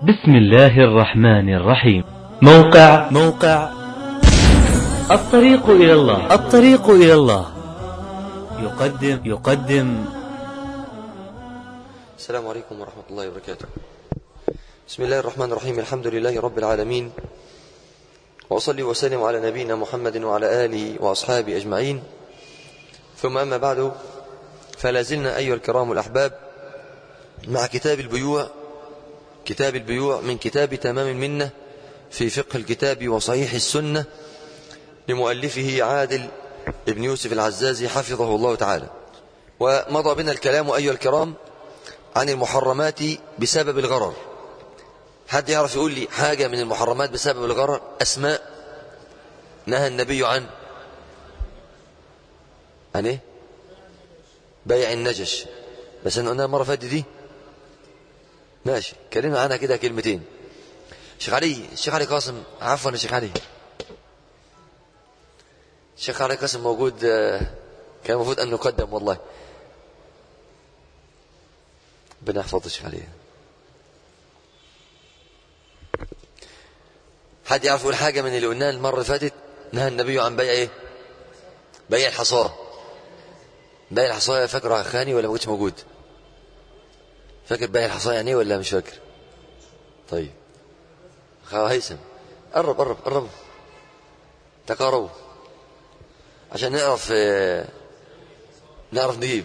بسم الله الرحمن الرحيم موقع موقع الطريق إلى الله الطريق إلى الله يقدم يقدم السلام عليكم ورحمة الله وبركاته بسم الله الرحمن الرحيم الحمد لله رب العالمين وأصلي وسلم على نبينا محمد وعلى آله وأصحابه أجمعين ثم أما بعد فلا زلنا أيها الكرام الأحباب مع كتاب البيوع كتاب البيوع من كتاب تمام المنة في فقه الكتاب وصحيح السنة لمؤلفه عادل ابن يوسف العزازي حفظه الله تعالى ومضى بنا الكلام أيها الكرام عن المحرمات بسبب الغرر حد يعرف يقول لي حاجة من المحرمات بسبب الغرر أسماء نهى النبي عن عن ايه بيع النجش بس انا قلنا المره فاتت دي ماشي كلمنا عنها كده كلمتين شيخ علي الشيخ علي قاسم عفوا يا شيخ علي الشيخ علي قاسم موجود كان المفروض ان نقدم والله ربنا يحفظ الشيخ علي حد يعرف يقول حاجه من اللي قلناها المره اللي فاتت نهى النبي عن بيع ايه بيع الحصاه بيع الحصاية فاكره خاني ولا ما كنتش موجود فاكر بيع الحصاية يعني ولا مش فاكر طيب خا هيثم قرب قرب قرب تقاربوا عشان نعرف نعرف نجيب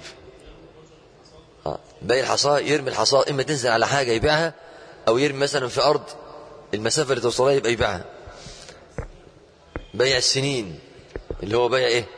بيع الحصاة يرمي الحصاة إما تنزل على حاجة يبيعها أو يرمي مثلا في أرض المسافة اللي توصلها يبقى يبيعها بيع السنين اللي هو بيع إيه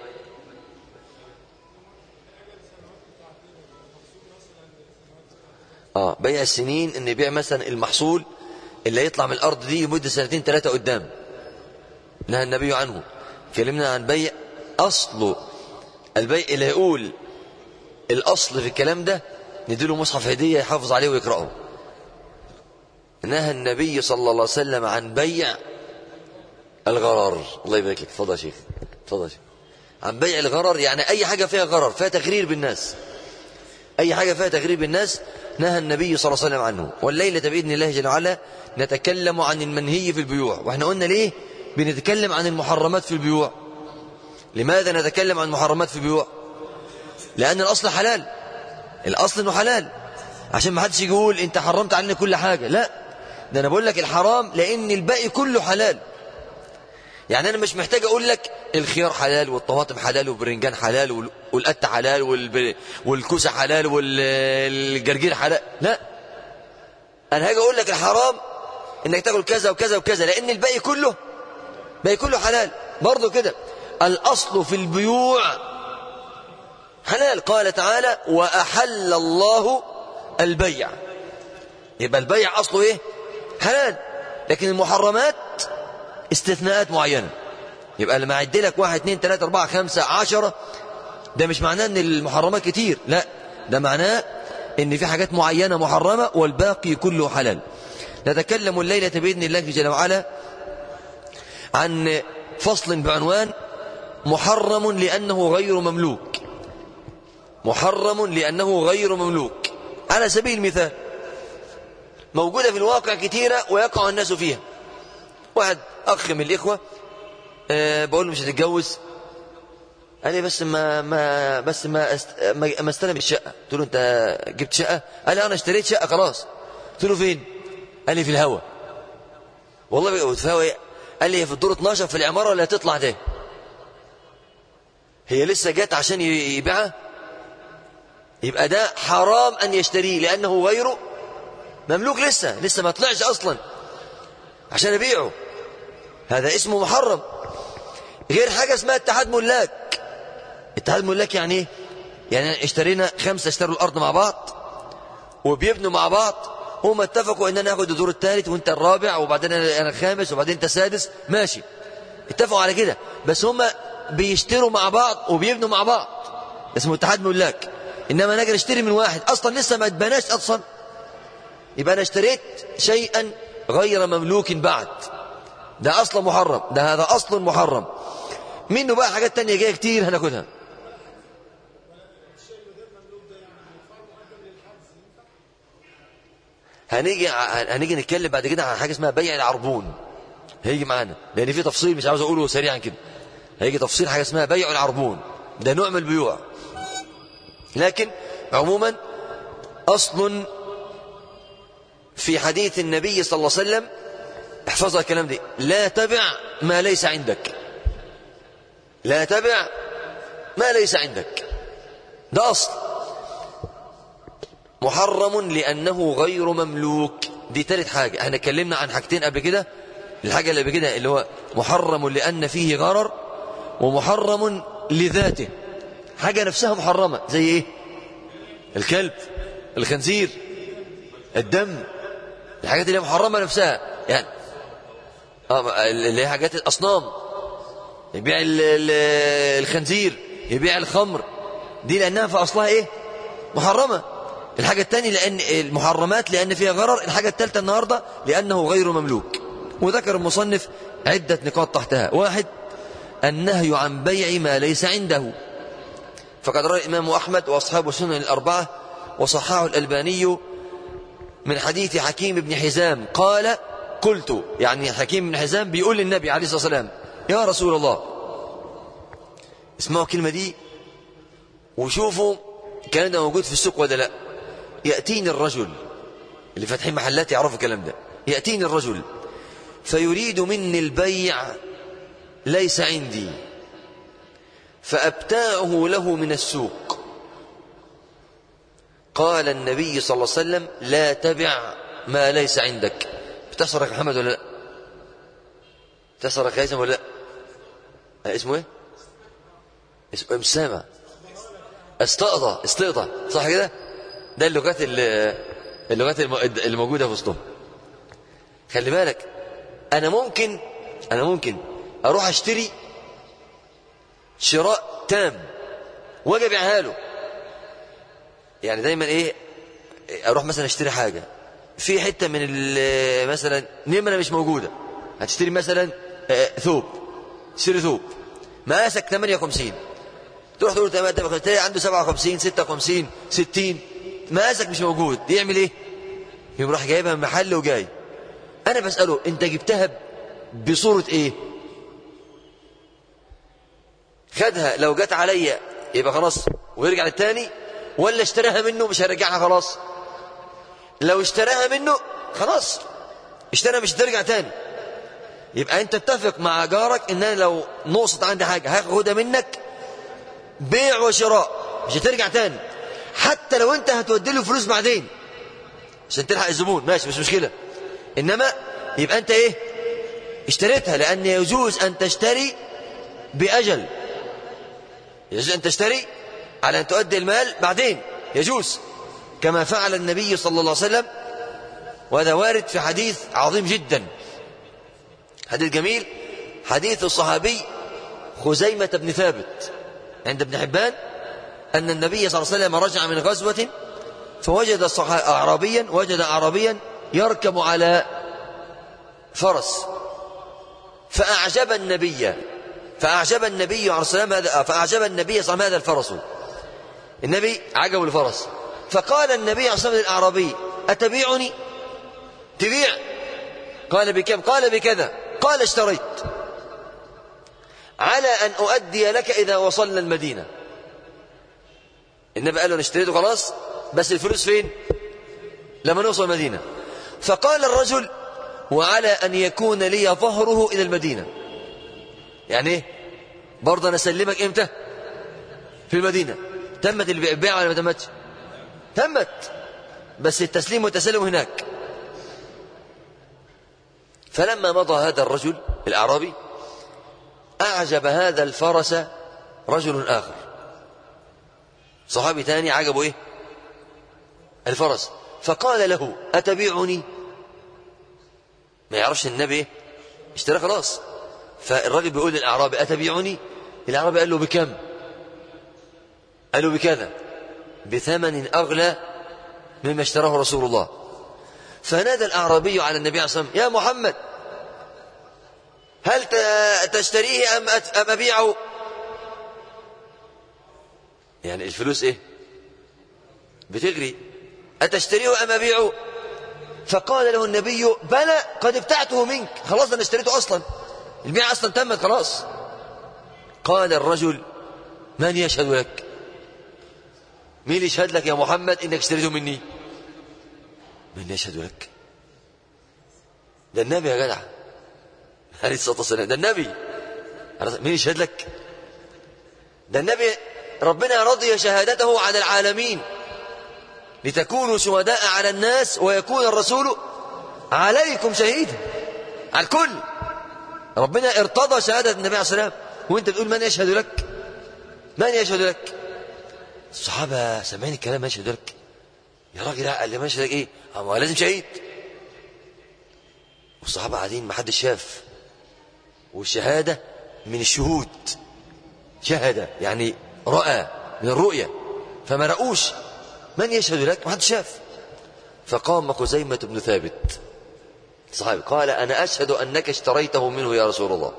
اه بيع السنين ان يبيع مثلا المحصول اللي يطلع من الارض دي لمده سنتين ثلاثه قدام نهى النبي عنه كلمنا عن بيع اصله البيع اللي يقول الاصل في الكلام ده نديله مصحف هديه يحافظ عليه ويقراه نهى النبي صلى الله عليه وسلم عن بيع الغرر الله يبارك لك اتفضل يا شيخ اتفضل يا شيخ عن بيع الغرر يعني اي حاجه فيها غرر فيها تغرير بالناس اي حاجه فيها تغرير بالناس نهى النبي صلى الله عليه وسلم عنه والليلة بإذن الله جل وعلا نتكلم عن المنهي في البيوع واحنا قلنا ليه بنتكلم عن المحرمات في البيوع لماذا نتكلم عن المحرمات في البيوع لأن الأصل حلال الأصل أنه حلال عشان ما حدش يقول أنت حرمت عني كل حاجة لا ده أنا بقول لك الحرام لأن الباقي كله حلال يعني أنا مش محتاج أقول لك الخيار حلال والطماطم حلال والبرنجان حلال والقتة حلال والكوسة حلال والجرجير حلال لا أنا هاجي أقول لك الحرام إنك تاكل كذا وكذا وكذا لأن الباقي كله باقي كله حلال برضه كده الأصل في البيوع حلال قال تعالى وأحل الله البيع يبقى البيع أصله إيه حلال لكن المحرمات استثناءات معينة يبقى لما أعد لك واحد اثنين ثلاثة أربعة خمسة عشرة ده مش معناه أن المحرمات كتير لا ده معناه أن في حاجات معينة محرمة والباقي كله حلال نتكلم الليلة بإذن الله جل وعلا عن فصل بعنوان محرم لأنه غير مملوك محرم لأنه غير مملوك على سبيل المثال موجودة في الواقع كثيرة ويقع الناس فيها واحد أخ من الإخوة أه بقول له مش هتتجوز قال لي بس ما ما بس ما است ما, ما استلم الشقة قلت له أنت جبت شقة قال لي أنا اشتريت شقة خلاص قلت له فين قال لي في الهوا والله في الهوا قال لي في الدور 12 في العمارة اللي هتطلع ده هي لسه جت عشان يبيعها يبقى ده حرام أن يشتريه لأنه غيره مملوك لسه لسه ما طلعش أصلا عشان أبيعه هذا اسمه محرم غير حاجة اسمها اتحاد ملاك اتحاد ملاك يعني ايه يعني اشترينا خمسة اشتروا الأرض مع بعض وبيبنوا مع بعض هم اتفقوا ان انا اخد الدور الثالث وانت الرابع وبعدين انا الخامس وبعدين انت السادس ماشي اتفقوا على كده بس هم بيشتروا مع بعض وبيبنوا مع بعض اسمه اتحاد ملاك انما انا اجي اشتري من واحد اصلا لسه ما اتبناش اصلا يبقى انا اشتريت شيئا غير مملوك بعد ده اصلا محرم ده هذا اصل محرم منه بقى حاجات تانية جاية كتير هناخدها هنيجي هنيجي نتكلم بعد كده عن حاجه اسمها بيع العربون هيجي معانا لان في تفصيل مش عاوز اقوله سريعا كده هيجي تفصيل حاجه اسمها بيع العربون ده نوع من البيوع لكن عموما اصل في حديث النبي صلى الله عليه وسلم احفظها الكلام دي لا تبع ما ليس عندك لا تبع ما ليس عندك ده أصل محرم لأنه غير مملوك دي تالت حاجة احنا اتكلمنا عن حاجتين قبل كده الحاجة اللي قبل كده اللي هو محرم لأن فيه غرر ومحرم لذاته حاجة نفسها محرمة زي ايه الكلب الخنزير الدم الحاجات اللي محرمة نفسها يعني اه اللي هي حاجات الأصنام يبيع الخنزير يبيع الخمر دي لأنها في أصلها إيه محرمة الحاجة الثانية لأن المحرمات لأن فيها غرر الحاجة الثالثة النهاردة لأنه غير مملوك وذكر المصنف عدة نقاط تحتها واحد النهي عن بيع ما ليس عنده فقد رأى الإمام أحمد وأصحاب السنن الأربعة وصححه الألباني من حديث حكيم بن حزام قال قلت يعني حكيم بن حزام بيقول للنبي عليه الصلاة والسلام يا رسول الله اسمعوا الكلمة دي وشوفوا الكلام ده موجود في السوق ولا لا يأتيني الرجل اللي فاتحين محلات يعرفوا الكلام ده يأتيني الرجل فيريد مني البيع ليس عندي فأبتاعه له من السوق قال النبي صلى الله عليه وسلم لا تبع ما ليس عندك بتحصل يا محمد ولا لا بتحصل يا هيثم ولا لا اسمه ايه اسمه مسامة استقضى استقضى صح كده ده اللغات اللغات الموجودة في وسطهم خلي بالك انا ممكن انا ممكن اروح اشتري شراء تام واجي ابيعها له يعني دايما ايه اروح مثلا اشتري حاجه في حته من مثلا نمره مش موجوده هتشتري مثلا ثوب تشتري ثوب مقاسك 58 تروح تقول تمام تلاقي عنده 57 56 60 مقاسك مش موجود يعمل ايه يقوم راح جايبها من محل وجاي انا بساله انت جبتها بصوره ايه خدها لو جت عليا يبقى خلاص ويرجع للتاني ولا اشتراها منه مش هيرجعها خلاص لو اشتراها منه خلاص اشترى مش هترجع تاني يبقى انت اتفق مع جارك ان انا لو نقصت عندي حاجه هاخدها منك بيع وشراء مش هترجع تاني حتى لو انت هتودي له فلوس بعدين عشان تلحق الزبون ماشي مش مشكله انما يبقى انت ايه اشتريتها لان يجوز ان تشتري باجل يجوز ان تشتري على ان تؤدي المال بعدين يجوز كما فعل النبي صلى الله عليه وسلم وهذا وارد في حديث عظيم جدا حديث جميل حديث الصحابي خزيمة بن ثابت عند ابن حبان أن النبي صلى الله عليه وسلم رجع من غزوة فوجد أعرابيا وجد أعرابيا يركب على فرس فأعجب النبي فأعجب النبي عليه السلام هذا فأعجب النبي صلى الله عليه وسلم هذا الفرس النبي عجب الفرس فقال النبي عليه الصلاة والسلام للأعرابي أتبيعني تبيع قال بكم قال بكذا قال اشتريت على أن أؤدي لك إذا وصلنا المدينة النبي قال له أنا اشتريته خلاص بس الفلوس فين لما نوصل المدينة فقال الرجل وعلى أن يكون لي ظهره إلى المدينة يعني ايه برضه أنا أسلمك إمتى في المدينة تمت البيع ولا ما تمتش تمت بس التسليم والتسلم هناك فلما مضى هذا الرجل الأعرابي أعجب هذا الفرس رجل آخر صحابي ثاني عجبه إيه الفرس فقال له أتبيعني ما يعرفش النبي اشترى خلاص فالراجل بيقول للأعرابي أتبيعني الأعرابي قال له بكم قال له بكذا بثمن أغلى مما اشتراه رسول الله فنادى الأعرابي على النبي عليه الصلاة والسلام يا محمد هل تشتريه أم, أم أبيعه يعني الفلوس إيه بتجري أتشتريه أم أبيعه فقال له النبي بلى قد ابتعته منك خلاص أنا اشتريته أصلا البيع أصلا تمت خلاص قال الرجل من يشهد لك مين يشهد لك يا محمد إنك اشتريته مني من يشهد لك ده النبي يا جدع عليه الصلاة والسلام ده النبي مين يشهد لك ده النبي ربنا رضي شهادته على العالمين لتكونوا شهداء على الناس ويكون الرسول عليكم شهيدا على الكل ربنا ارتضى شهادة النبي عليه الصلاة والسلام وانت بتقول من يشهد لك من يشهد لك الصحابة سامعين الكلام من يشهد لك يا راجل لا اللي ما يشهد لك ايه هو لازم شهيد والصحابة قاعدين ما حدش شاف والشهادة من الشهود شهد يعني رأى من الرؤية فما رأوش من يشهد لك ما حد شاف فقام خزيمة بن ثابت صحابي قال أنا أشهد أنك اشتريته منه يا رسول الله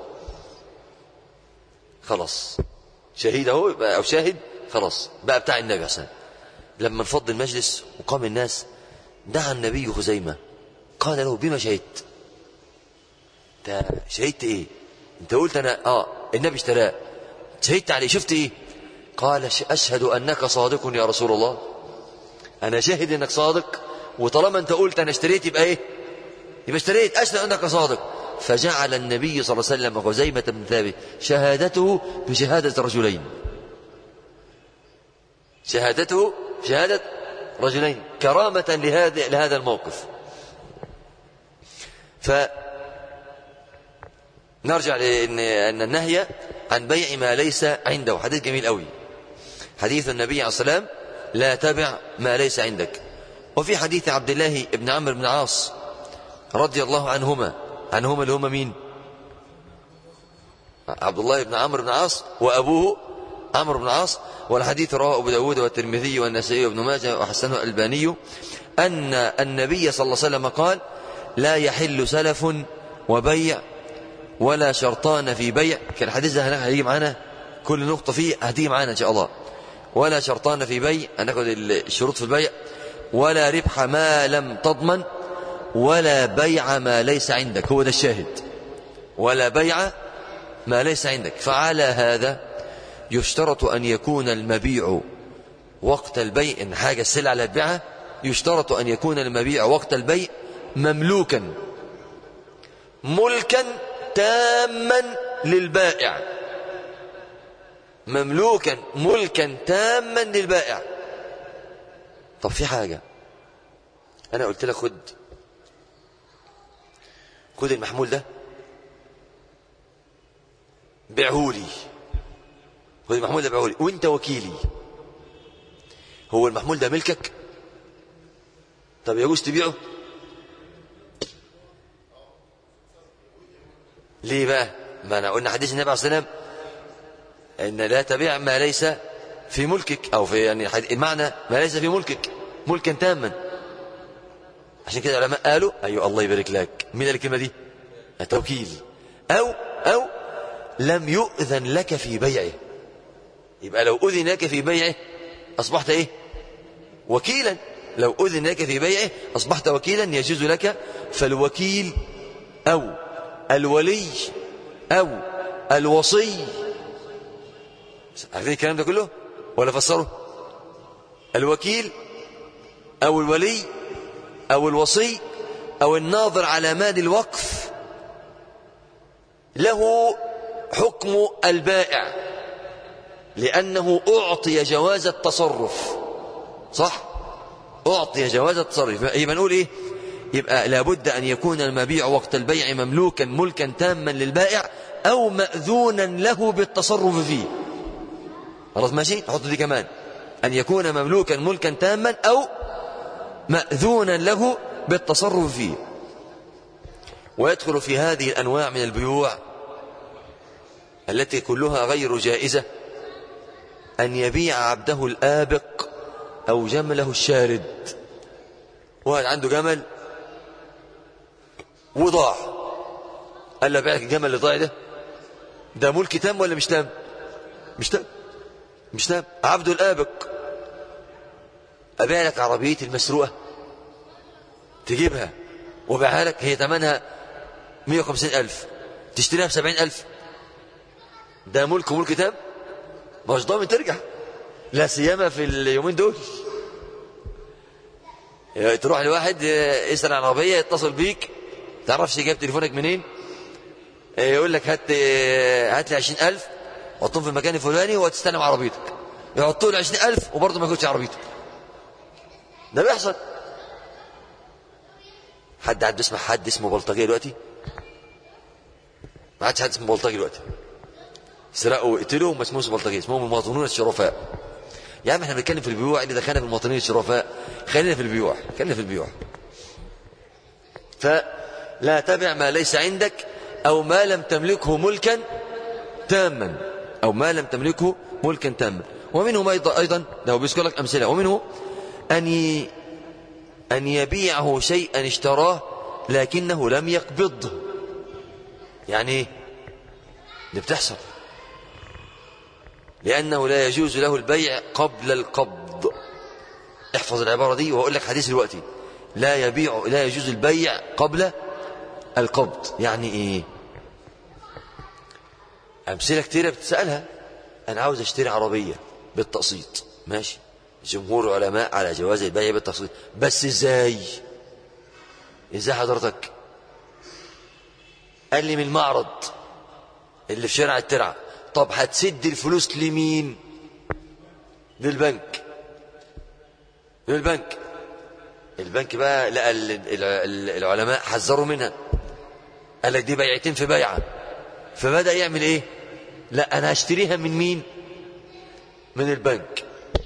خلاص شهيد اهو أو شاهد خلاص بقى بتاع النبي حسن لما انفض المجلس وقام الناس دعا النبي خزيمة قال له بما شهدت انت شهدت ايه انت قلت انا اه النبي اشتراه شهدت عليه شفت ايه قال اشهد انك صادق يا رسول الله انا شاهد انك صادق وطالما انت قلت انا اشتريت يبقى ايه يبقى اشتريت اشهد انك صادق فجعل النبي صلى الله عليه وسلم خزيمة بن ثابت شهادته بشهادة رجلين شهادته شهادة رجلين كرامة لهذا لهذا الموقف ف نرجع لأن أن النهي عن بيع ما ليس عنده حديث جميل قوي حديث النبي عليه الصلاة والسلام لا تبع ما ليس عندك وفي حديث عبد الله بن عمرو بن عاص رضي الله عنهما عنهما اللي هما مين عبد الله بن عمرو بن عاص وأبوه عمرو بن عاص والحديث رواه أبو داود والترمذي والنسائي وابن ماجه وحسنه الألباني أن النبي صلى الله عليه وسلم قال لا يحل سلف وبيع ولا شرطان في بيع كان الحديث ده هيجي معانا كل نقطة فيه هتيجي معانا إن شاء الله ولا شرطان في بيع هناخد الشروط في البيع ولا ربح ما لم تضمن ولا بيع ما ليس عندك هو ده الشاهد ولا بيع ما ليس عندك فعلى هذا يشترط أن يكون المبيع وقت البيع إن حاجة السلعة اللي هتبيعها يشترط أن يكون المبيع وقت البيع مملوكا ملكا تاما للبائع مملوكا ملكا تاما للبائع طب في حاجة أنا قلت لك خد خد المحمول ده بيعهولي خد المحمول ده بيعهولي وانت وكيلي هو المحمول ده ملكك طب يجوز تبيعه ليه بقى ما انا قلنا حديث النبي عليه الصلاه والسلام ان لا تبيع ما ليس في ملكك او في يعني المعنى ما ليس في ملكك ملكا تاما عشان كده العلماء قالوا ايوه الله يبارك لك مين قال الكلمه دي التوكيل او او لم يؤذن لك في بيعه يبقى لو اذن لك في بيعه اصبحت ايه وكيلا لو اذن لك في بيعه اصبحت وكيلا يجوز لك فالوكيل او الولي او الوصي عارفين الكلام ده كله ولا فسره الوكيل او الولي او الوصي او الناظر على مال الوقف له حكم البائع لانه اعطي جواز التصرف صح اعطي جواز التصرف يبقى نقول ايه يبقى لابد ان يكون المبيع وقت البيع مملوكا ملكا تاما للبائع او ماذونا له بالتصرف فيه خلاص ماشي نحط دي كمان أن يكون مملوكا ملكا تاما أو مأذونا له بالتصرف فيه ويدخل في هذه الأنواع من البيوع التي كلها غير جائزة أن يبيع عبده الآبق أو جمله الشارد واحد عنده جمل وضاع قال له بيعك الجمل اللي ضاع ده ده ملك تام ولا مش تام مش تام مش تام عبد الآبق أبيع لك عربيتي المسروقة تجيبها وبيعها لك هي ثمنها 150 ألف تشتريها ب 70 ألف ده ملك وملك تام مش ضامن ترجع لا سيما في اليومين دول تروح لواحد يسأل عن عربية يتصل بيك تعرفش جايب تليفونك منين يقول لك هات هات لي 20000 حطهم في المكان الفلاني وتستلم عربيتك يحطوا له 20000 وبرضه ما ياخدش عربيتك ده بيحصل حد عاد بيسمع حد اسمه بلطجيه دلوقتي ما عادش حد اسمه بلطجي دلوقتي سرقوا وقتلوا ما اسمهمش بلطجيه اسمهم المواطنون الشرفاء يا عم احنا بنتكلم في البيوع اللي دخلنا في المواطنين الشرفاء خلينا في البيوع خلينا في البيوع فلا تبع ما ليس عندك او ما لم تملكه ملكا تاما او ما لم تملكه ملكا تاما ومنهم ايضا ايضا ده هو بيذكر لك امثله ومنه ان ي... ان يبيعه شيئا اشتراه لكنه لم يقبضه يعني ايه دي بتحصل لأنه لا يجوز له البيع قبل القبض احفظ العبارة دي وأقول لك حديث دلوقتي لا يبيع لا يجوز البيع قبل القبض يعني ايه أمثلة كتيرة بتسألها أنا عاوز أشتري عربية بالتقسيط ماشي جمهور علماء على جواز البيع بالتقسيط بس ازاي ازاي حضرتك قال لي من المعرض اللي في شارع الترعه طب هتسد الفلوس لمين للبنك للبنك البنك بقى لقى العلماء حذروا منها قال لك دي بيعتين في بيعة فبدأ يعمل ايه لا انا هشتريها من مين من البنك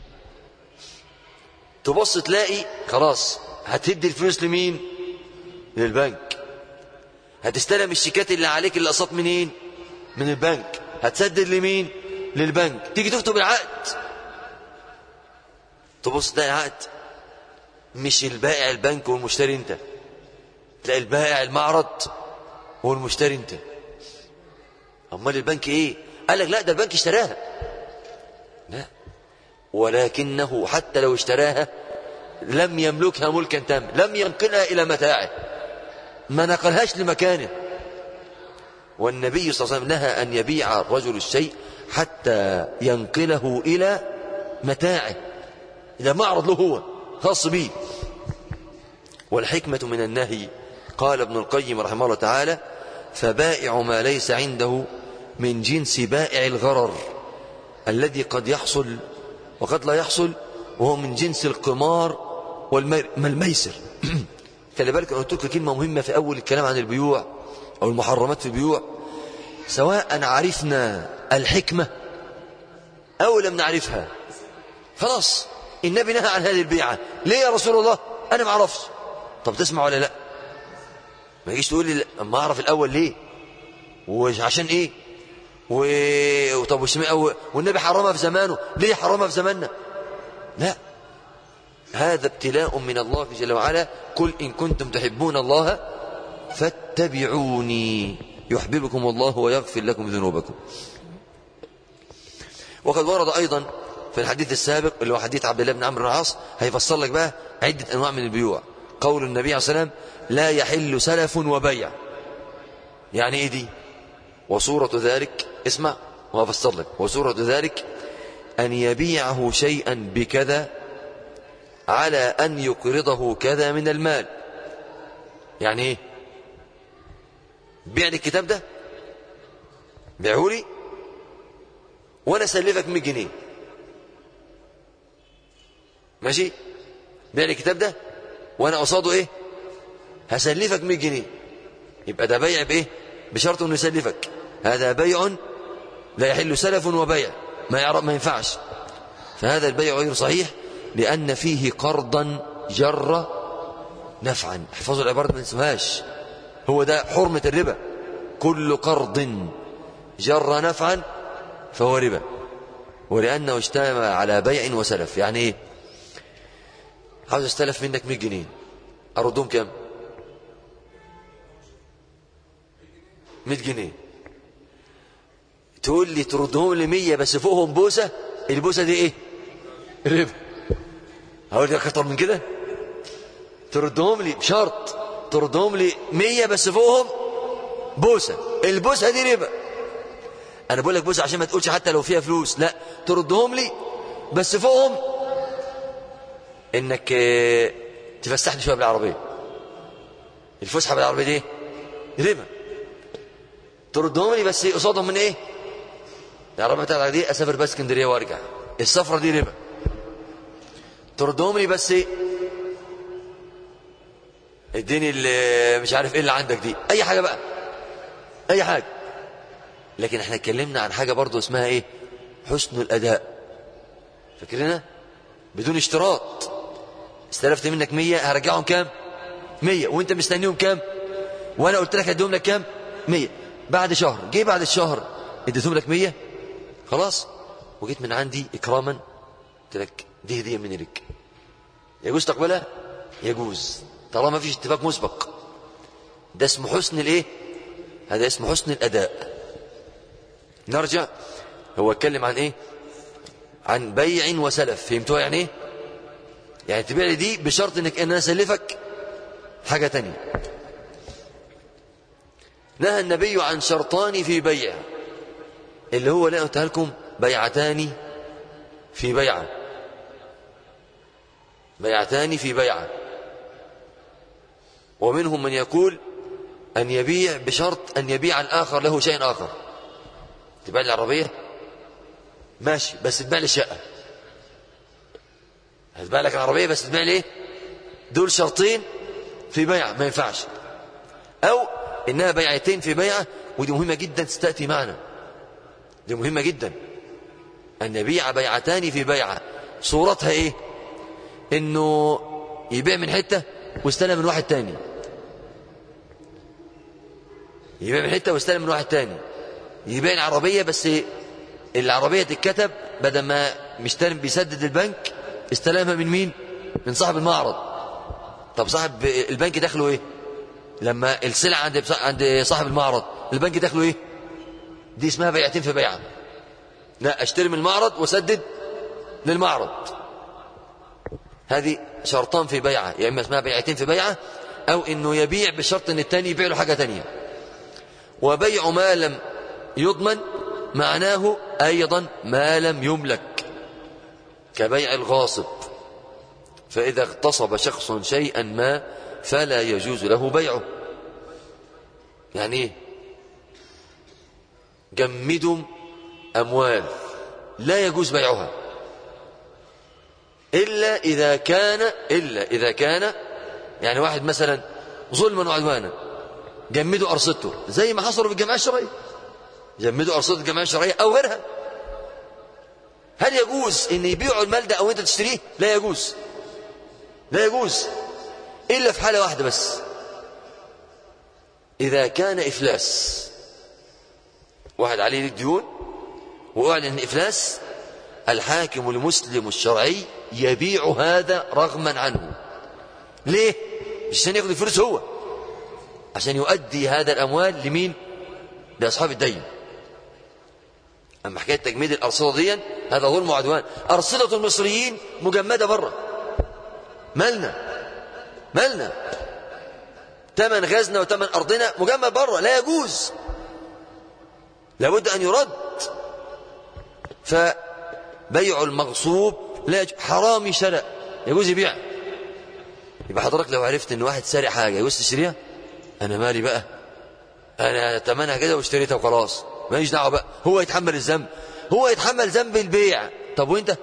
تبص تلاقي خلاص هتدي الفلوس لمين للبنك هتستلم الشيكات اللي عليك اللي قسط منين من البنك هتسدد لمين للبنك تيجي تكتب العقد تبص تلاقي العقد مش البائع البنك والمشتري انت تلاقي البائع المعرض والمشتري انت امال البنك ايه قال لك لا ده البنك اشتراها لا ولكنه حتى لو اشتراها لم يملكها ملكا تاما لم ينقلها الى متاعه ما نقلهاش لمكانه والنبي صلى الله عليه وسلم نهى أن يبيع الرجل الشيء حتى ينقله إلى متاعه إلى معرض له هو خاص به والحكمة من النهي قال ابن القيم رحمه الله تعالى فبائع ما ليس عنده من جنس بائع الغرر الذي قد يحصل وقد لا يحصل وهو من جنس القمار والميسر خلي بالك انا قلت لك كلمه مهمه في اول الكلام عن البيوع او المحرمات في البيوع سواء عرفنا الحكمه او لم نعرفها خلاص النبي نهى عن هذه البيعه ليه يا رسول الله انا ما اعرفش طب تسمع ولا لا ما يجيش تقول لي ما اعرف الاول ليه وعشان ايه و... طب وش والنبي حرمها في زمانه ليه حرمها في زماننا لا هذا ابتلاء من الله جل وعلا قل إن كنتم تحبون الله فاتبعوني يحببكم الله ويغفر لكم ذنوبكم وقد ورد أيضا في الحديث السابق اللي هو حديث عبد الله بن عمرو العاص هيفسر لك بقى عدة أنواع من البيوع قول النبي عليه الصلاة والسلام لا يحل سلف وبيع يعني إيه دي وصورة ذلك اسمع وأفسر لك وصورة ذلك أن يبيعه شيئا بكذا على أن يقرضه كذا من المال يعني ايه بيع لي الكتاب ده بيعه لي وانا اسلفك 100 جنيه ماشي بيع لي الكتاب ده وانا قصاده ايه هسلفك 100 جنيه يبقى ده بيع بايه بشرط انه يسلفك هذا بيع لا يحل سلف وبيع ما يعرف ما ينفعش فهذا البيع غير صحيح لأن فيه قرضا جر نفعا احفظوا العبارة ما تنسوهاش هو ده حرمة الربا كل قرض جر نفعا فهو ربا ولأنه اجتمع على بيع وسلف يعني ايه عاوز استلف منك 100 جنيه أردهم كم 100 جنيه تقول لي تردهم لي 100 بس فوقهم بوسة البوسة دي ايه ربا هقول لك اكتر من كده تردهم لي بشرط تردهم لي مية بس فوقهم بوسة البوسة دي ربا انا بقول لك بوسة عشان ما تقولش حتى لو فيها فلوس لا تردهم لي بس فوقهم انك آه، تفسحني شويه بالعربيه الفسحه بالعربيه دي ربا تردهم لي بس قصادهم من ايه العربيه بتاعتك دي اسافر بس اسكندريه وارجع السفره دي ربا تردهم لي بس ايه اديني اللي مش عارف ايه اللي عندك دي اي حاجه بقى اي حاجه لكن احنا اتكلمنا عن حاجه برضو اسمها ايه حسن الاداء فاكرينها بدون اشتراط استلفت منك مية هرجعهم كام مية وانت مستنيهم كام وانا قلت لك هديهم لك كام مية بعد شهر جه بعد الشهر اديتهم لك مية خلاص وجيت من عندي اكراما قلت لك دي هديه من لك يجوز تقبلها يجوز طالما ما فيش اتفاق مسبق ده اسمه حسن الايه هذا اسمه حسن الاداء نرجع هو اتكلم عن ايه عن بيع وسلف فهمتوها يعني ايه يعني تبيع لي دي بشرط انك ان انا اسلفك حاجه تانية نهى النبي عن شرطان في بيع اللي هو لا قلتها لكم بيعتان في بيعه بيعتان في بيعه ومنهم من يقول أن يبيع بشرط أن يبيع الآخر له شيء آخر تبيع لي العربية ماشي بس تبيع لي الشقة هتبيع لك العربية بس تبيع لي ايه دول شرطين في بيعة ما ينفعش أو إنها بيعتين في بيعة ودي مهمة جدا تستأتي معنا دي مهمة جدا أن يبيع بيعتان في بيعة صورتها إيه إنه يبيع من حتة واستلم من واحد تاني يبيع من حته واستلم من واحد تاني يبيع العربيه بس العربيه تتكتب بدل ما مستلم بيسدد البنك استلمها من مين؟ من صاحب المعرض طب صاحب البنك دخله ايه؟ لما السلعه عند عند صاحب المعرض البنك دخله ايه؟ دي اسمها بيعتين في بيعه لا اشتري من المعرض واسدد للمعرض هذه شرطان في بيعه يا اما اسمها بيعتين في بيعه او انه يبيع بشرط ان الثاني يبيع له حاجه ثانيه وبيع ما لم يضمن معناه أيضا ما لم يملك كبيع الغاصب فإذا اغتصب شخص شيئا ما فلا يجوز له بيعه يعني ايه جمدوا أموال لا يجوز بيعها إلا إذا كان إلا إذا كان يعني واحد مثلا ظلما وعدوانا جمدوا أرصدته زي ما حصلوا في الجمعية الشرعية جمدوا أرصدة الجمعية الشرعية أو غيرها هل يجوز أن يبيعوا المال ده أو أنت تشتريه لا يجوز لا يجوز إلا في حالة واحدة بس إذا كان إفلاس واحد عليه ديون وأعلن إفلاس الحاكم المسلم الشرعي يبيع هذا رغما عنه ليه؟ مش عشان ياخد الفلوس هو عشان يؤدي هذا الأموال لمين لأصحاب الدين أما حكاية تجميد الأرصدة دي هذا ظلم وعدوان أرصدة المصريين مجمدة بره مالنا مالنا تمن غزنا وتمن أرضنا مجمد بره لا يجوز لابد أن يرد فبيع المغصوب لا يجوز حرامي شرع يجوز يبيع يبقى حضرتك لو عرفت ان واحد سارق حاجه يجوز تشتريها انا مالي بقى انا تمنها كده واشتريتها وخلاص ماليش دعوه بقى هو يتحمل الذنب هو يتحمل ذنب البيع طب وانت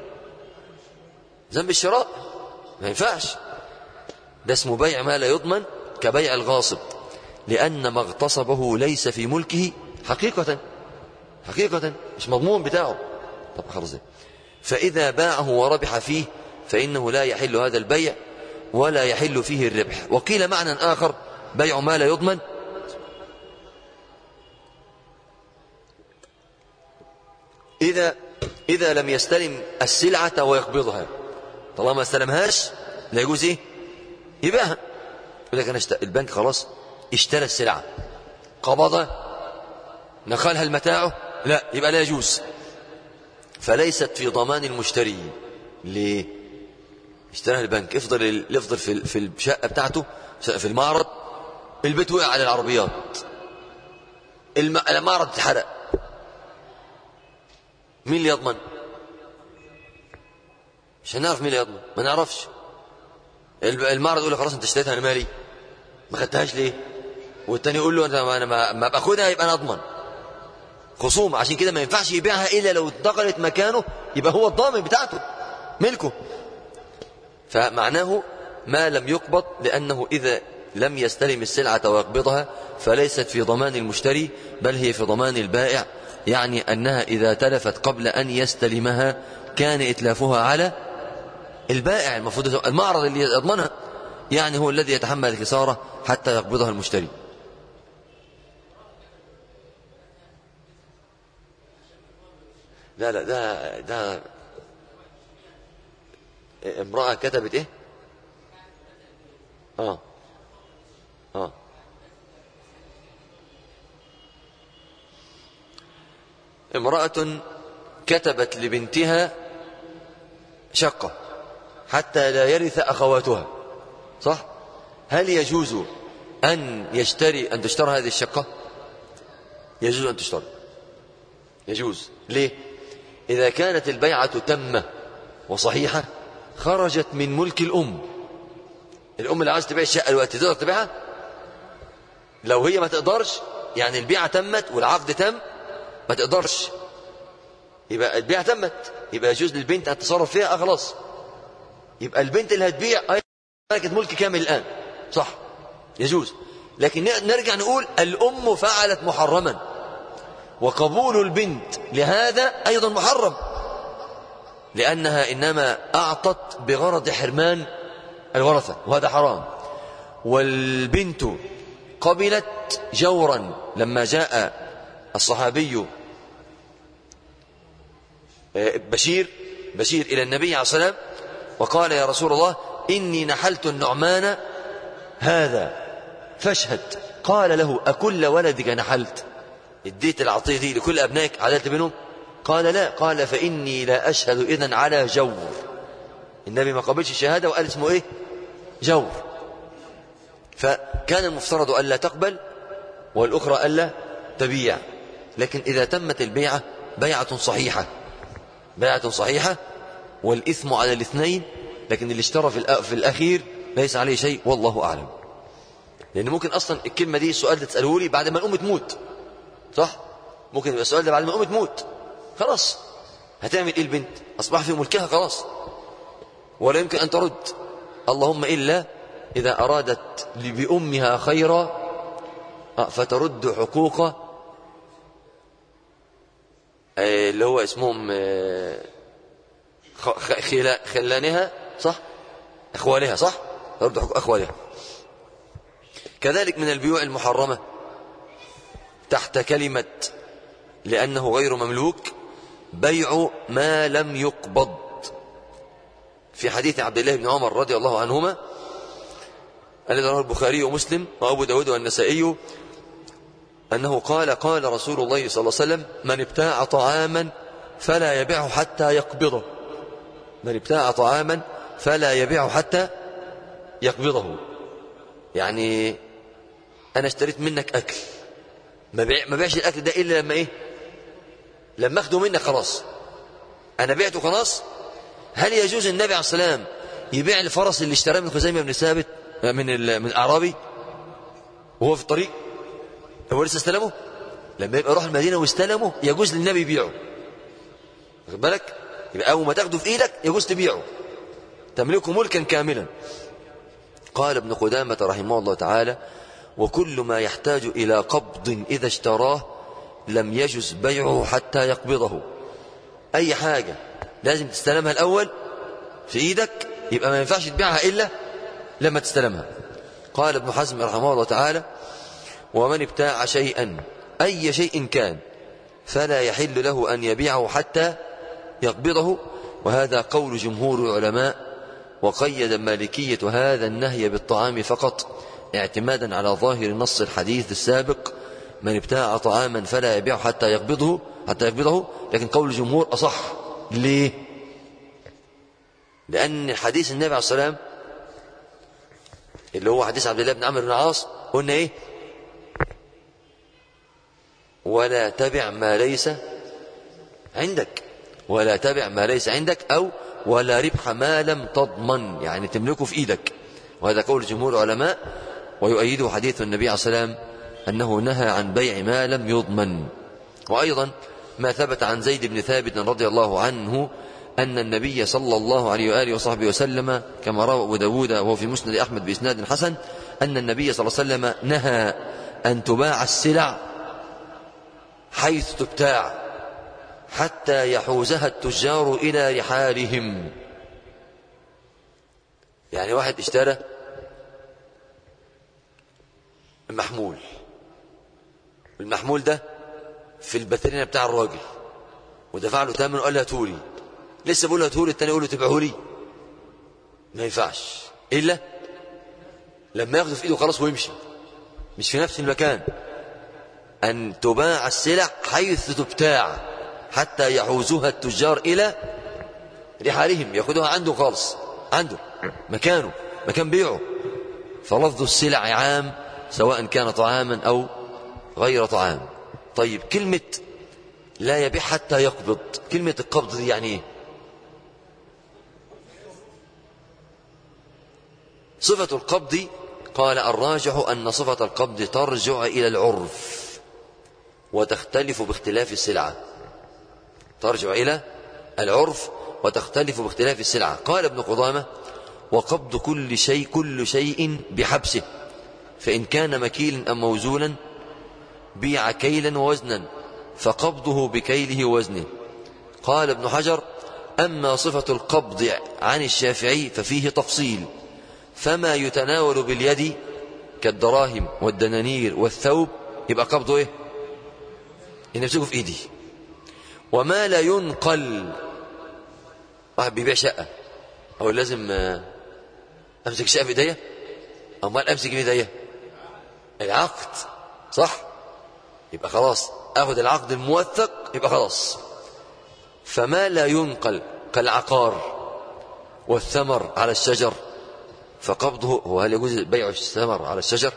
ذنب الشراء ما ينفعش ده اسمه بيع ما لا يضمن كبيع الغاصب لأن ما اغتصبه ليس في ملكه حقيقة حقيقة مش مضمون بتاعه طب خلاص فإذا باعه وربح فيه فإنه لا يحل هذا البيع ولا يحل فيه الربح وقيل معنى آخر بيع ما لا يضمن إذا إذا لم يستلم السلعة ويقبضها طالما ما استلمهاش لا يجوز إيه يبيعها يقول لك أنا اشت... البنك خلاص اشترى السلعة قبضها نخلها المتاع لا يبقى لا يجوز فليست في ضمان المشتري ليه اشتراها البنك افضل يفضل في في الشقة بتاعته في المعرض البيت وقع على العربيات الم... المعرض اتحرق مين اللي يضمن مش هنعرف مين اللي يضمن ما نعرفش المعرض يقول له خلاص انت اشتريتها انا مالي ما خدتهاش ليه والتاني يقول له انا ما, ما, ما باخدها يبقى انا اضمن خصوم عشان كده ما ينفعش يبيعها الا لو انتقلت مكانه يبقى هو الضامن بتاعته ملكه فمعناه ما لم يقبض لانه اذا لم يستلم السلعه ويقبضها فليست في ضمان المشتري بل هي في ضمان البائع يعني انها اذا تلفت قبل ان يستلمها كان اتلافها على البائع المفروض المعرض اللي يضمنها يعني هو الذي يتحمل الخساره حتى يقبضها المشتري لا لا ده ده امرأة كتبت ايه اه اه امرأة كتبت لبنتها شقة حتى لا يرث أخواتها صح هل يجوز أن يشتري أن تشترى هذه الشقة يجوز أن تشترى يجوز ليه إذا كانت البيعة تامة وصحيحة خرجت من ملك الأم الأم اللي عايز تبيع الشقة الوقت تقدر تبيعها لو هي ما تقدرش يعني البيعة تمت والعقد تم ما تقدرش يبقى البيعة تمت يبقى يجوز للبنت أن تتصرف فيها آه خلاص يبقى البنت اللي هتبيع ملكت ملك كامل الآن صح يجوز لكن نرجع نقول الأم فعلت محرما وقبول البنت لهذا أيضا محرم لأنها إنما أعطت بغرض حرمان الورثة وهذا حرام والبنت قبلت جورا لما جاء الصحابي بشير بشير إلى النبي عليه الصلاة والسلام وقال يا رسول الله إني نحلت النعمان هذا فاشهد قال له أكل ولدك نحلت اديت العطية دي لكل أبنائك عدلت بينهم قال لا قال فإني لا أشهد إذن على جور النبي ما قبلش الشهادة وقال اسمه إيه جور فكان المفترض ألا تقبل والأخرى ألا تبيع لكن إذا تمت البيعة بيعة صحيحة بيعة صحيحة والإثم على الاثنين لكن اللي اشترى في الأخير ليس عليه شيء والله أعلم لأن ممكن أصلا الكلمة دي السؤال ده تسأله لي بعد ما الأم تموت صح ممكن يبقى السؤال ده بعد ما الأم تموت خلاص هتعمل إيه البنت أصبح في ملكها خلاص ولا يمكن أن ترد اللهم إلا إذا أرادت بأمها خيرا فترد حقوق اللي هو اسمهم خلانها صح أخوالها صح ترد حقوق أخوالها كذلك من البيوع المحرمة تحت كلمة لأنه غير مملوك بيع ما لم يقبض في حديث عبد الله بن عمر رضي الله عنهما الذي رواه البخاري ومسلم وأبو داود والنسائي أنه قال قال رسول الله صلى الله عليه وسلم من ابتاع طعاما فلا يبيعه حتى يقبضه من ابتاع طعاما فلا يبيعه حتى يقبضه يعني أنا اشتريت منك أكل ما بيع ما بيعش الأكل ده إلا لما إيه لما أخده منك خلاص أنا بعته خلاص هل يجوز النبي عليه السلام يبيع الفرس اللي اشتراه من خزيمة بن ثابت من من الأعرابي وهو في الطريق هو لسه استلمه لما يبقى يروح المدينة واستلمه يجوز للنبي يبيعه واخد بالك يبقى أول ما تاخده في إيدك يجوز تبيعه تملكه ملكا كاملا قال ابن قدامة رحمه الله تعالى وكل ما يحتاج إلى قبض إذا اشتراه لم يجز بيعه حتى يقبضه أي حاجة لازم تستلمها الأول في إيدك يبقى ما ينفعش تبيعها إلا لما تستلمها قال ابن حزم رحمه الله تعالى ومن ابتاع شيئا أي شيء كان فلا يحل له أن يبيعه حتى يقبضه وهذا قول جمهور العلماء وقيد مالكية هذا النهي بالطعام فقط اعتمادا على ظاهر النص الحديث السابق من ابتاع طعاما فلا يبيعه حتى يقبضه حتى يقبضه لكن قول الجمهور أصح ليه لأن حديث النبي عليه الصلاة والسلام اللي هو حديث عبد الله بن عمرو بن العاص قلنا ايه ولا تبع ما ليس عندك ولا تبع ما ليس عندك أو ولا ربح ما لم تضمن يعني تملكه في إيدك وهذا قول جمهور العلماء ويؤيده حديث النبي عليه الصلاة والسلام أنه نهى عن بيع ما لم يضمن وأيضا ما ثبت عن زيد بن ثابت رضي الله عنه أن النبي صلى الله عليه وآله وصحبه وسلم كما روى أبو داود وهو في مسند أحمد بإسناد حسن أن النبي صلى الله عليه وسلم نهى أن تباع السلع حيث تبتاع حتى يحوزها التجار إلى رحالهم يعني واحد اشترى محمول المحمول ده في الباترينا بتاع الراجل ودفع له ثمن وقال له هاتولي لسه بقول له هاتولي التاني يقول له تبيعهولي ما ينفعش الا لما ياخده في ايده خلاص ويمشي مش في نفس المكان ان تباع السلع حيث تبتاع حتى يحوزها التجار الى رحالهم ياخدوها عنده خالص عنده مكانه مكان بيعه فلفظ السلع عام سواء كان طعاما او غير طعام طيب كلمة لا يبيع حتى يقبض كلمة القبض دي يعني ايه صفة القبض قال الراجح أن صفة القبض ترجع إلى العرف وتختلف باختلاف السلعة ترجع إلى العرف وتختلف باختلاف السلعة قال ابن قضامة وقبض كل شيء كل شيء بحبسه فإن كان مكيلا أم موزونا بيع كيلا ووزنا فقبضه بكيله ووزنه قال ابن حجر أما صفة القبض عن الشافعي ففيه تفصيل فما يتناول باليد كالدراهم والدنانير والثوب يبقى قبضه ايه يمسكه في ايدي وما لا ينقل واحد بيبيع شقة أو لازم أمسك الشقة في ايديا أمال أمسك في ايديا العقد صح يبقى خلاص أخذ العقد الموثق يبقى خلاص فما لا ينقل كالعقار والثمر على الشجر فقبضه هو هل يجوز بيع الثمر على الشجر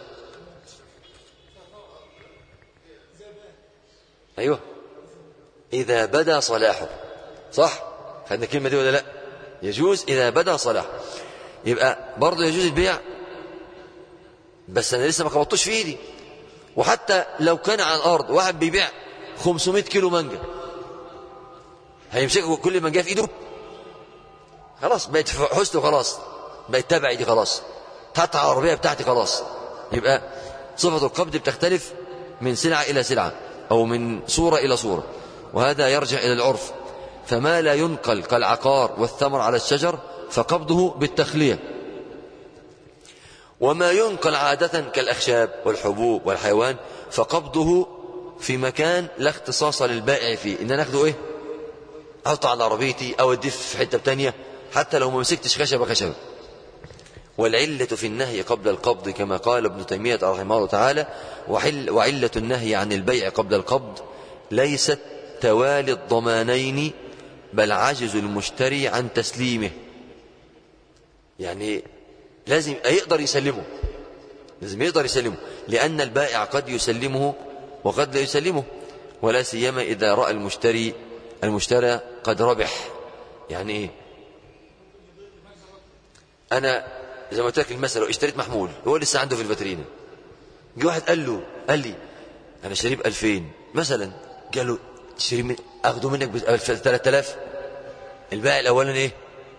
أيوه إذا بدا صلاحه صح خدنا الكلمة دي ولا لا يجوز إذا بدا صلاحه يبقى برضه يجوز البيع بس أنا لسه ما قبضتوش في إيدي وحتى لو كان على الأرض واحد بيبيع 500 كيلو مانجا هيمسكه كل مانجا في إيده خلاص بقت حسن خلاص بقت تبعي دي خلاص تحت العربية بتاعتي خلاص يبقى صفة القبض بتختلف من سلعة إلى سلعة أو من صورة إلى صورة وهذا يرجع إلى العرف فما لا ينقل كالعقار والثمر على الشجر فقبضه بالتخلية وما ينقل عادة كالأخشاب والحبوب والحيوان فقبضه في مكان لا اختصاص للبائع فيه إن ناخده إيه أحطه على عربيتي أو أدف في حتة تانية حتى لو ما مسكتش خشبة خشبة والعلة في النهي قبل القبض كما قال ابن تيمية رحمه الله تعالى وحل وعلة النهي عن البيع قبل القبض ليست توالي الضمانين بل عجز المشتري عن تسليمه يعني لازم يقدر يسلمه لازم يقدر يسلمه لأن البائع قد يسلمه وقد لا يسلمه ولا سيما إذا رأى المشتري المشترى قد ربح يعني إيه أنا زي ما قلت لك المثل لو اشتريت محمول هو لسه عنده في الفاترينا جه واحد قال له قال لي أنا شاريه ب 2000 مثلا قال له تشتري من أخده منك ب 3000 البائع الأولاني إيه؟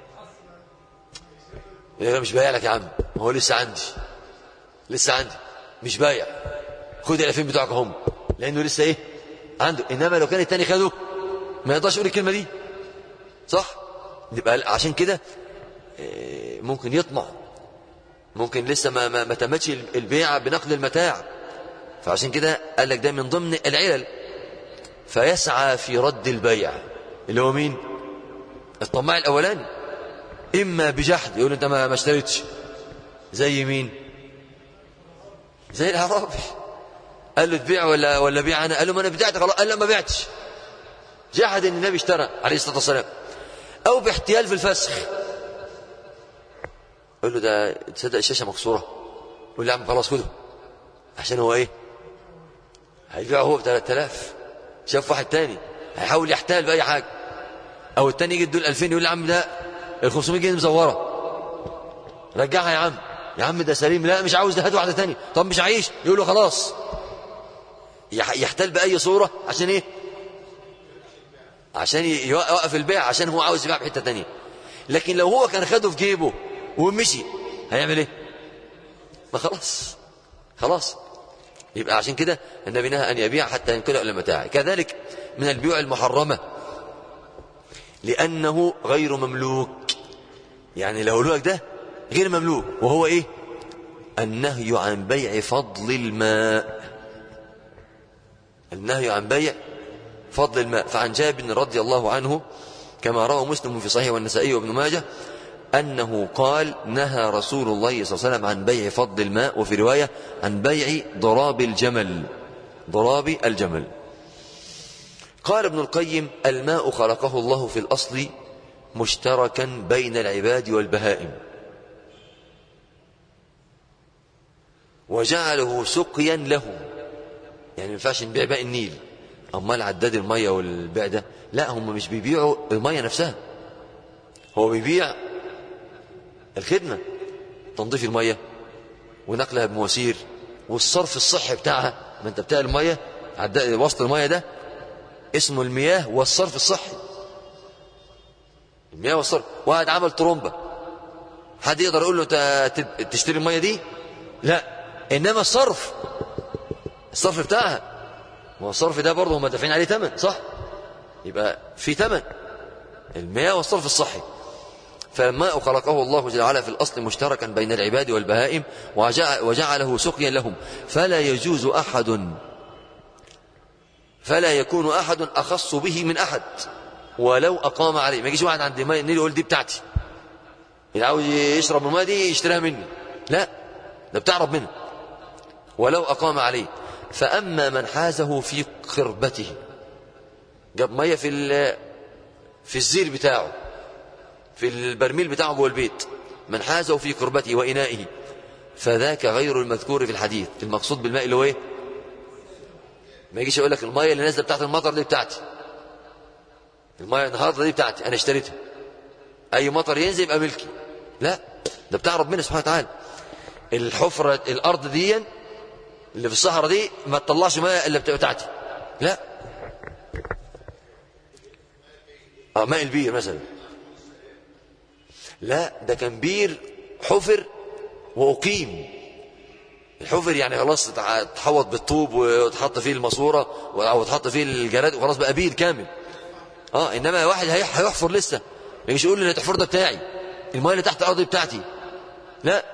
انا مش بايع لك يا عم هو لسه عندي لسه عندي مش بايع خد ال 2000 بتوعك هم لانه لسه ايه عنده انما لو كان التاني خده ما يقدرش يقول الكلمه دي صح يبقى عشان كده ممكن يطمع ممكن لسه ما ما, ما تمتش البيع بنقل المتاع فعشان كده قال لك ده من ضمن العلل فيسعى في رد البيع اللي هو مين الطماع الاولاني اما بجحد يقول انت ما اشتريتش زي مين زي الاعرابي قال له تبيع ولا ولا بيع انا قال له ما انا بدعت خلاص قال لا ما بعتش جحد ان النبي اشترى عليه الصلاه والسلام او باحتيال في الفسخ قال له ده تصدق الشاشة مكسورة يقول له يا عم خلاص خده عشان هو ايه هيبيعه هو ب 3000 شاف واحد تاني هيحاول يحتال بأي حاجة أو التاني يجي يدول 2000 يقول له يا عم لا ال 500 جنيه مزورة رجعها يا عم يا عم ده سليم لا مش عاوز ده هات واحدة تانية طب مش عايش يقول له خلاص يح- يحتال بأي صورة عشان ايه عشان ي- يوقف البيع عشان هو عاوز يبيع بحتة تانية لكن لو هو كان خده في جيبه ومشي هيعمل ايه ما خلاص خلاص يبقى عشان كده النبي نهى أن يبيع حتى ينقله إلى متاعه كذلك من البيوع المحرمة لأنه غير مملوك يعني لو لك ده غير مملوك وهو إيه النهي عن بيع فضل الماء النهي عن بيع فضل الماء فعن جابر رضي الله عنه كما روى مسلم في صحيح والنسائي وابن ماجه أنه قال نهى رسول الله صلى الله عليه وسلم عن بيع فضل الماء وفي رواية عن بيع ضراب الجمل ضراب الجمل قال ابن القيم الماء خلقه الله في الأصل مشتركا بين العباد والبهائم وجعله سقيا لهم يعني ما ينفعش نبيع باقي النيل امال عداد الميه والبيع ده لا هم مش بيبيعوا الميه نفسها هو بيبيع الخدمه تنظيف الميه ونقلها بمواسير والصرف الصحي بتاعها ما انت بتاع الميه عداد وسط الميه ده اسمه المياه والصرف الصحي المياه والصرف واحد عمل ترومبه حد يقدر يقول له انت ت- تشتري الميه دي لا انما الصرف الصرف بتاعها ما هو الصرف ده برضه هم دافعين عليه ثمن صح يبقى في ثمن المياه والصرف الصحي فالماء خلقه الله جل وعلا في الأصل مشتركا بين العباد والبهائم وجع- وجعله سقيا لهم فلا يجوز أحد فلا يكون أحد أخص به من أحد ولو أقام عليه ما يجيش واحد عند ماء النيل يقول دي بتاعتي اللي عاوز يشرب الماء دي يشتريها مني لا ده بتاع ربنا ولو أقام عليه فأما من حازه في قربته جاب مية في ال- في الزير بتاعه في البرميل بتاعه جوه البيت من حازه في قربته وإنائه فذاك غير المذكور في الحديث المقصود بالماء اللي هو ايه ما يجيش يقول لك المية اللي نازله بتاعت المطر دي بتاعتي المية النهارده دي بتاعتي انا اشتريتها اي مطر ينزل يبقى ملكي لا ده بتاع ربنا سبحانه وتعالى الحفرة الارض دي اللي في الصحراء دي ما تطلعش ماء الا بتبقى بتاعتي لا اه ماء البير مثلا لا ده كان بير حفر واقيم الحفر يعني خلاص تحوط بالطوب وتحط فيه الماسوره او تحط فيه الجراد وخلاص بقى بير كامل اه انما واحد هي- هيحفر لسه مش يقول لي اللي تحفر ده بتاعي المايه اللي تحت الارض دي بتاعتي لا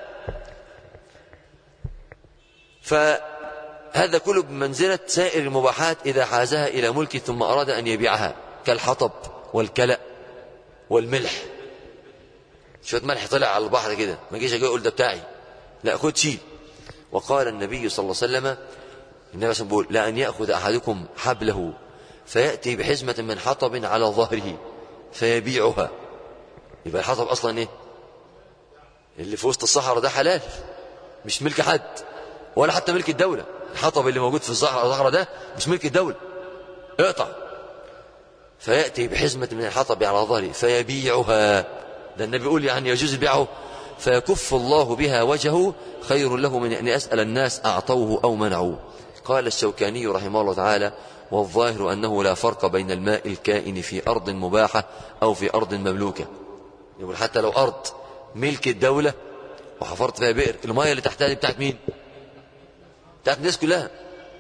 فهذا كله بمنزلة سائر المباحات إذا حازها إلى ملك ثم أراد أن يبيعها كالحطب والكلأ والملح شوية ملح طلع على البحر كده ما جيش أجي أقول ده بتاعي لا خد شيل وقال النبي صلى الله عليه وسلم النبي صلى الله عليه وسلم لأن يأخذ أحدكم حبله فيأتي بحزمة من حطب على ظهره فيبيعها يبقى الحطب أصلا إيه اللي في وسط الصحراء ده حلال مش ملك حد ولا حتى ملك الدولة الحطب اللي موجود في الصحراء الصحراء ده مش ملك الدولة اقطع فيأتي بحزمة من الحطب على ظهره فيبيعها ده النبي يقول يعني يجوز بيعه فيكف الله بها وجهه خير له من أن يسأل الناس أعطوه أو منعوه قال الشوكاني رحمه الله تعالى والظاهر أنه لا فرق بين الماء الكائن في أرض مباحة أو في أرض مملوكة يقول حتى لو أرض ملك الدولة وحفرت فيها بئر المية اللي تحتها دي بتاعت مين بتاعت الناس كلها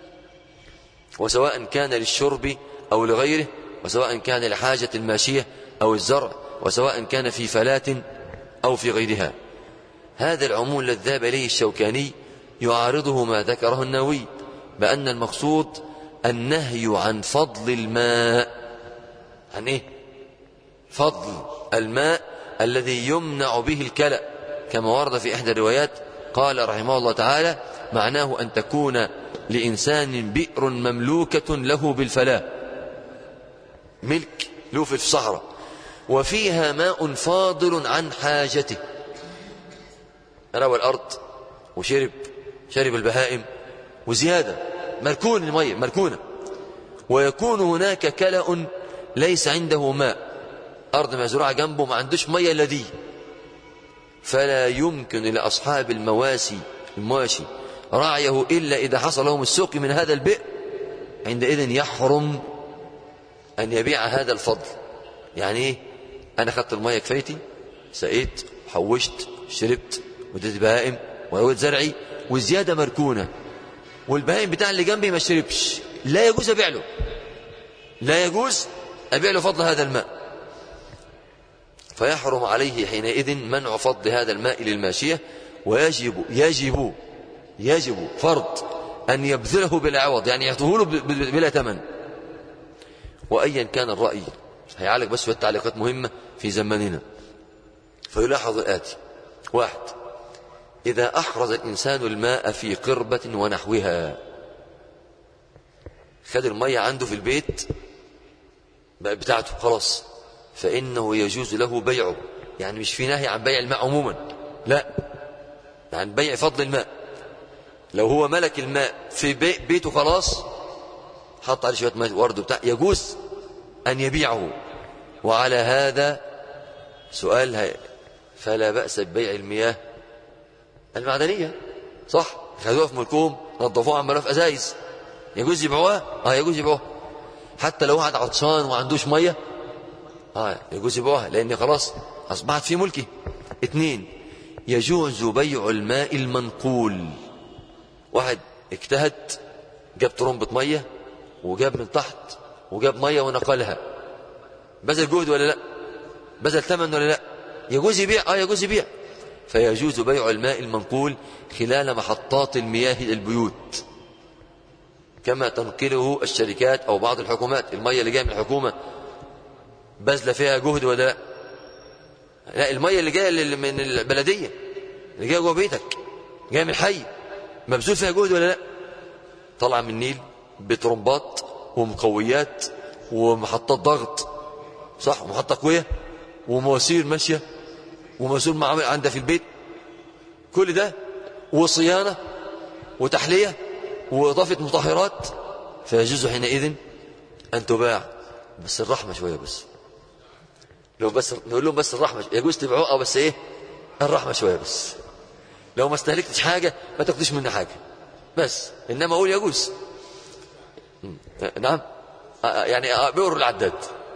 وسواء كان للشرب أو لغيره وسواء كان لحاجة الماشية أو الزرع وسواء كان في فلاة أو في غيرها هذا العموم الذي ذهب إليه الشوكاني يعارضه ما ذكره النووي بأن المقصود النهي عن فضل الماء عن إيه فضل الماء الذي يمنع به الكلأ كما ورد في إحدى الروايات قال رحمه الله تعالى معناه أن تكون لإنسان بئر مملوكة له بالفلاة ملك له في الصحراء وفيها ماء فاضل عن حاجته روى الأرض وشرب شرب البهائم وزيادة مركون المية مركونة ويكون هناك كلأ ليس عنده ماء أرض مزروعة جنبه ما عندوش مية إلا دي فلا يمكن لأصحاب المواسي المواشي رعيه إلا إذا حصل لهم السوق من هذا البئر عندئذ يحرم أن يبيع هذا الفضل يعني إيه أنا خدت المية كفايتي سقيت حوشت شربت وديت بهائم ورويت زرعي والزيادة مركونة والبهائم بتاع اللي جنبي ما شربش لا يجوز أبيع له لا يجوز أبيع له فضل هذا الماء فيحرم عليه حينئذ منع فضل هذا الماء للماشية ويجب يجب يجب فرض أن يبذله بلا عوض يعني يعطوه له بلا ثمن وأيا كان الرأي هيعالج بس شوية تعليقات مهمة في زماننا فيلاحظ الآتي واحد إذا أحرز الإنسان الماء في قربة ونحوها خد المية عنده في البيت بقى بتاعته خلاص فإنه يجوز له بيعه يعني مش في نهي عن بيع الماء عموما لا عن بيع فضل الماء لو هو ملك الماء في بي بيته خلاص حط عليه شوية ماء ورد بتاع يجوز أن يبيعه وعلى هذا سؤال فلا بأس ببيع المياه المعدنية صح خدوها في ملكهم نظفوها عملوها في أزايز يجوز يبيعوها اه يجوز يبيعوها حتى لو واحد عطشان وما عندوش ميه اه يجوز يبيعوها لان خلاص اصبحت في ملكي اثنين يجوز بيع الماء المنقول واحد اجتهد جاب ترمبة مية وجاب من تحت وجاب مية ونقلها بذل جهد ولا لا بذل ثمن ولا لا يجوز يبيع اه يجوز يبيع فيجوز بيع الماء المنقول خلال محطات المياه البيوت كما تنقله الشركات أو بعض الحكومات المية اللي جاية من الحكومة بذل فيها جهد ولا لا لا المية اللي جاية من البلدية اللي جاية جوه بيتك جاية من الحي مبذول فيها جهد ولا لا طالعة من النيل بترمبات ومقويات ومحطات ضغط صح ومحطة قوية ومواسير ماشية ومواسير معامل عندها في البيت كل ده وصيانة وتحلية وإضافة مطهرات فيجوز حينئذ أن تباع بس الرحمة شوية بس لو بس نقول لهم بس الرحمة يجوز تبيعوها بس إيه الرحمة شوية بس لو ما استهلكتش حاجة ما تاخدش منها حاجة بس إنما أقول يجوز نعم يعني بيقروا العداد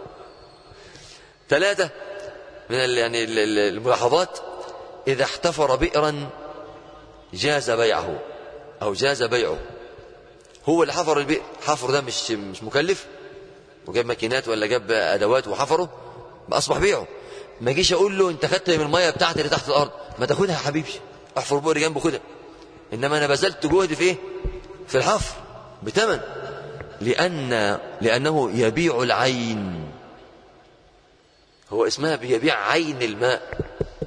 ثلاثة من يعني الملاحظات إذا احتفر بئرا جاز بيعه أو جاز بيعه هو اللي حفر البئر حفر ده مش مش مكلف وجاب ماكينات ولا جاب ادوات وحفره اصبح بيعه ما جيش اقول له انت خدت من الميه بتاعتي اللي تحت الارض ما تاخدها يا حبيبي احفر بئر جنبه خدها انما انا بذلت جهد في ايه في الحفر بثمن لان لانه يبيع العين هو اسمها بيبيع عين الماء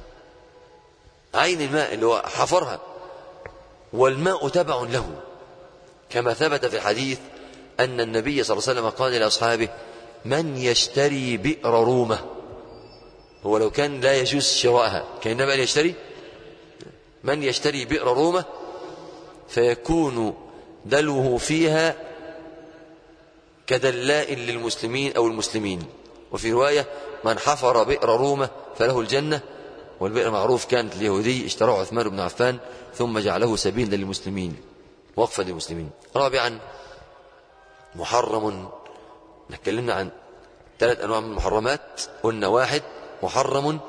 عين الماء اللي هو حفرها والماء تبع له كما ثبت في الحديث أن النبي صلى الله عليه وسلم قال لأصحابه من يشتري بئر رومة هو لو كان لا يجوز شراءها كان النبي قال يشتري من يشتري بئر رومة فيكون دلوه فيها كدلاء للمسلمين أو المسلمين وفي رواية من حفر بئر رومة فله الجنة والبئر معروف كانت اليهودي اشتراه عثمان بن عفان ثم جعله سبيلا للمسلمين وقفا للمسلمين رابعا محرم نتكلمنا عن ثلاث أنواع من المحرمات قلنا واحد محرم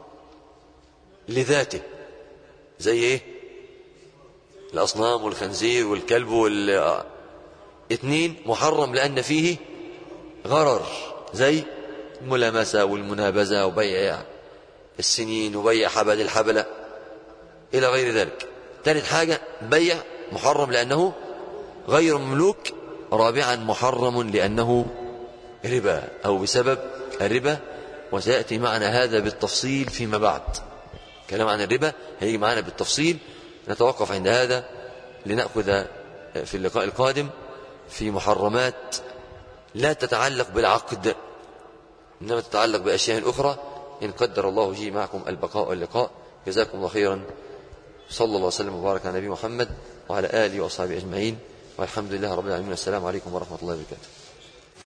لذاته زي ايه الأصنام والخنزير والكلب وال اثنين محرم لأن فيه غرر زي الملامسة والمنابزة وبيع السنين وبيع حبل الحبلة إلى غير ذلك ثالث حاجة بيع محرم لأنه غير مملوك رابعا محرم لأنه ربا أو بسبب الربا وسيأتي معنا هذا بالتفصيل فيما بعد كلام عن الربا هيجي معنا بالتفصيل نتوقف عند هذا لنأخذ في اللقاء القادم في محرمات لا تتعلق بالعقد إنما تتعلق بأشياء أخرى إن قدر الله جي معكم البقاء واللقاء جزاكم الله خيرا صلى الله وسلم وبارك على نبي محمد وعلى آله وأصحابه أجمعين والحمد لله رب العالمين والسلام عليكم ورحمة الله وبركاته